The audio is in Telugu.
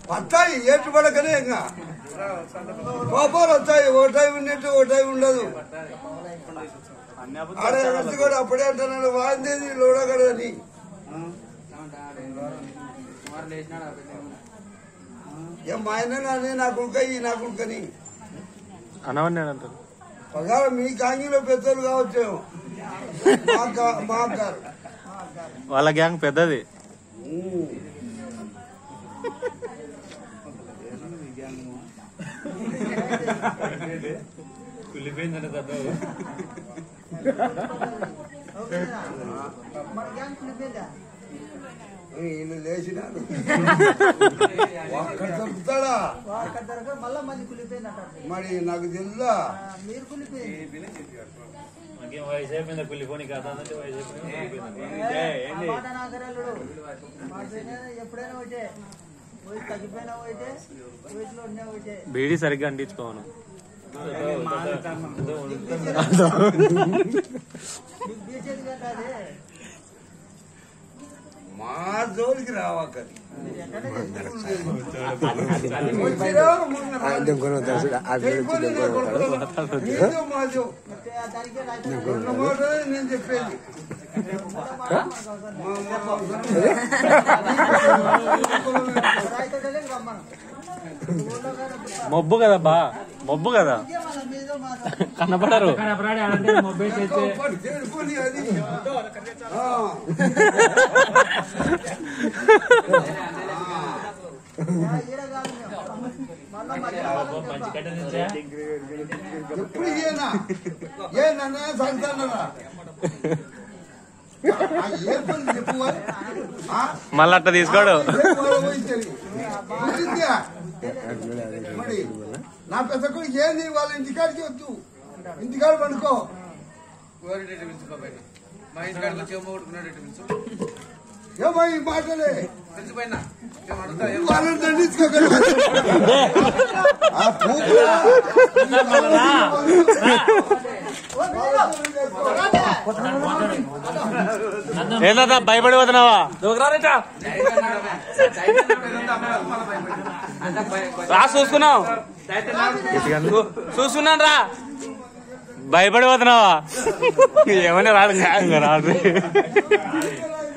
వస్తాయి ఏటు పడకనే ఇంకా కోపాలు వస్తాయి ఓ టైం ఉన్నట్టు ఓ టైం ఉండదు ఆడ వ్యక్తి కూడా అప్పుడే అంటున్నాడు వాందేది లోడగడని ఏం మా ఆయన నానే నా కుడుక ఈ నా కుడుకని అనవన్నాడు అంటారు పగాల మీ కాంగిలో పెద్దలు కావచ్చేమో మా కా- మా కారు వాళ్ళ గ్యాంగ్ పెద్దది వీళ్ళు లేచినారు ఒక్కడ చెప్తాడా మళ్ళా మంది కులిపోయిందట మరి నాకు తెలుదా మీరు కులిపోయింది వయసు అయిపోయింది కూలిపోని కదా వయసు మాట నాగరాలుడు మాటైనా ఎప్పుడైనా ఒకటే వయసు తగ్గిపోయినా ఒకటే వయసులో ఉన్నా ఒకటే బీడీ సరిగ్గా అంటించుకోను నీకు బీచేది కదా అదే మా జోలికి రావాకని మీరు ఎక్కడే చేసుకోండి. వచ్చిరా మొన్న రాని. తెలిపోని నా కొడుకు. నీదో మాదో. ಮತ್ತೆ ఆ దానికే రాయితీ ఉన్న మాటలే నేను చెప్పేది మా అమ్మ అవసరం రాయితోటలే రమ్మను ఊళ్ళో కానీ మొబ్బు కదా బా మొబ్బు కదా ఇదే మన మీద మాట కనపడరు ఎక్కువ పడి చేరుకొని అది ఆ. ఈడ కాదు మేము. మళ్ళా మధ్య ఎప్పుడు ఏనా ఏ నన్ను సంతానరా ఏ పని చెప్పు ఆ? మళ్ళీ అట్ట తీసుకోడు చెప్పు వాళ్ళ పోయి తెలియదు. గుర్తుందా? మరి నా పెద్ద కొడుకు ఏంది వాళ్ళ ఇంటికాడికి వద్దు ఇంటికాడ పండుకో గోరెడ్డి పిలుచుకోబోయినా మా ఇంటికాడికి వచ్చి ఏమో కొట్టుకున్నాడు పిలుచు ఏమో ఈ మాటలే పిలిచిపోయినా ఏం అడుగుతా ఏం వాళ్ళని దండించుకోగలరు ఆ పూపులా ఏందా భయపడిపోతున్నావా రా చూసుకున్నావు చూసుకున్నాను రా భయపడిపోతున్నావా ఏమని రాడు ఇంకా రాడు